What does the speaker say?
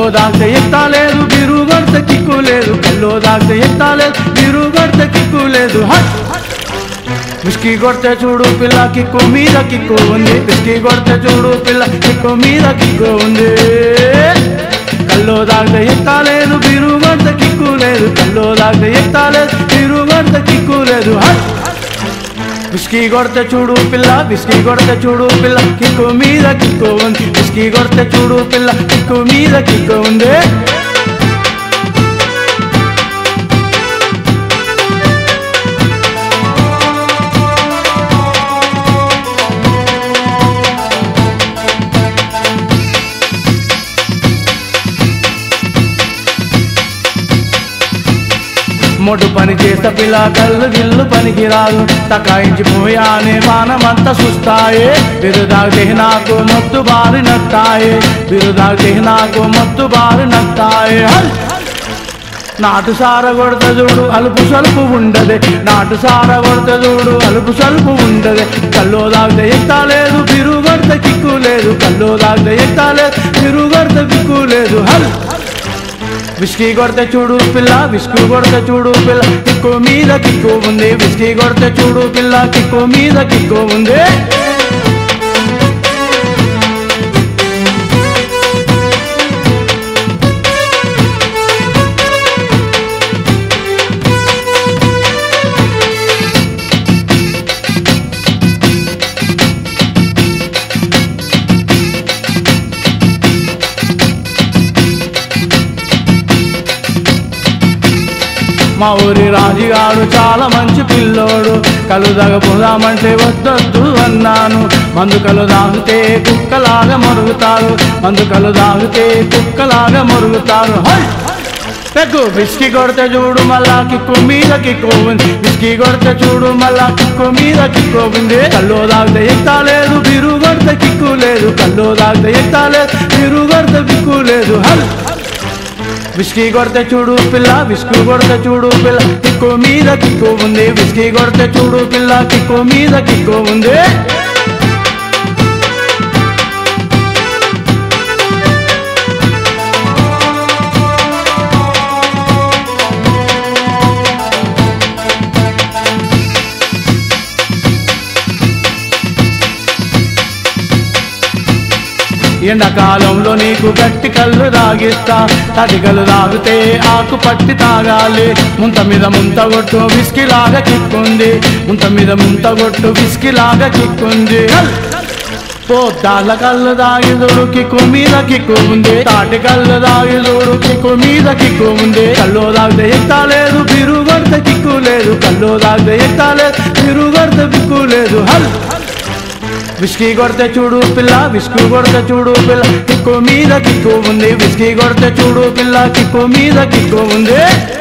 దాగితే ఎత్తా లేదు బిరు కొడితే కిక్కు లేదు కల్లో దాగితే ఎత్తా లేదు బిరు కొడితే కిక్కు లేదు హట్ విస్కీ కొడితే చూడు పిల్ల కిక్కు మీద కిక్కు ఉంది విస్కీ కొడితే చూడు పిల్ల కిక్కు మీద కిక్కు ఉంది కల్లో దాగితే ఎత్తా లేదు బిరు కొడితే కిక్కు లేదు కల్లో దాగితే ఎత్తా లేదు బిరు కొడితే కిక్కు లేదు హట్ విస్కీ కొడితే చూడు పిల్ల విస్కీ కొడితే చూడు పిల్ల కిక్కు మీద కిక్కు ఉంది విస్కీ కొడితే చూడు పిల్ల కిక్కు మీద కిక్కు ఉంది మొడు పని చేస్తే పిల్ల కళ్ళు గిల్లు పనికి రాదు తకాయించిపోయానే మానమంతా సుస్తాయే బిరుదాగితే నాకు మొత్తు బారి నట్టాయే బిరుదాగితే నాకు మొత్తు బారి నట్టాయే హల్! నాటు సార కొడత చూడు అలుపు సలుపు ఉండదే నాటు సార కొడత చూడు అలుపు సలుపు ఉండదే కల్లో దాగితే ఎత్తాలేదు బిరు కొడితే కిక్కు లేదు కల్లో దాగితే ఎత్తాలేదు బిరు కొడితే కిక్కు లేదు హల్ విస్కీ కొడితే చూడు పిల్ల విస్కీ కొడితే చూడు పిల్ల కిక్కు మీద కిక్కు ఉంది విస్కీ కొడితే చూడు పిల్ల కిక్కు మీద కిక్కు ఉంది మా ఊరి రాజుగాడు చాలా మంచి పిల్లోడు కలు పోదామంటే వద్దొద్దు అన్నాను మందు కలు దాగితే కుక్కలాగా మరుగుతారు మందు కలు దాగితే కుక్కలాగా మరుగుతారు హై! పెగ్గు విస్కీ కొడితే చూడు మళ్ళా కిక్కు మీద కిక్కు ఉంది విస్కీ కొడితే చూడు మళ్ళా కిక్కు మీద కిక్కు ఉంది కల్లో దాగితే ఎత్తాలేదు బిరు కొడితే కిక్కు లేదు కల్లో దాగితే ఎత్తాలేదు బిరు కొడితే కిక్కు లేదు హల్ విస్కీ కొడితే చూడు పిల్ల విస్కీ కొడితే చూడు పిల్ల కిక్కు మీద కిక్కు ఉంది విస్కీ కొడితే చూడు పిల్ల కిక్కు మీద కిక్కు ఉంది ఎండాకాలంలో నీకు గట్టి కళ్ళు తాగిస్తా తడికలు తాగితే ఆకు పట్టి తాగాలి ముంత మీద ముంత కొట్టు విస్కీ లాగా కిక్కుంది ముంత మీద ముంత కొట్టు విస్కీ లాగా కిక్కుంది పోతాల కళ్ళు దాగి చూడు కిక్కు మీద కిక్కు ఉంది తాటి కళ్ళు దాగి చూడు కిక్కు మీద కిక్కు ఉంది కళ్ళు దాగితే ఎత్తాలేదు బిరు కొడితే కిక్కు లేదు కళ్ళు దాగితే ఎత్తాలేదు బిరు కొడితే కిక్కు లేదు హల్ విస్కీ కొడితే చూడు పిల్ల విస్కీ కొడితే చూడు పిల్ల కిక్కు మీద కిక్కు ఉంది విస్కీ కొడితే చూడు పిల్ల కిక్కు మీద కిక్కు ఉంది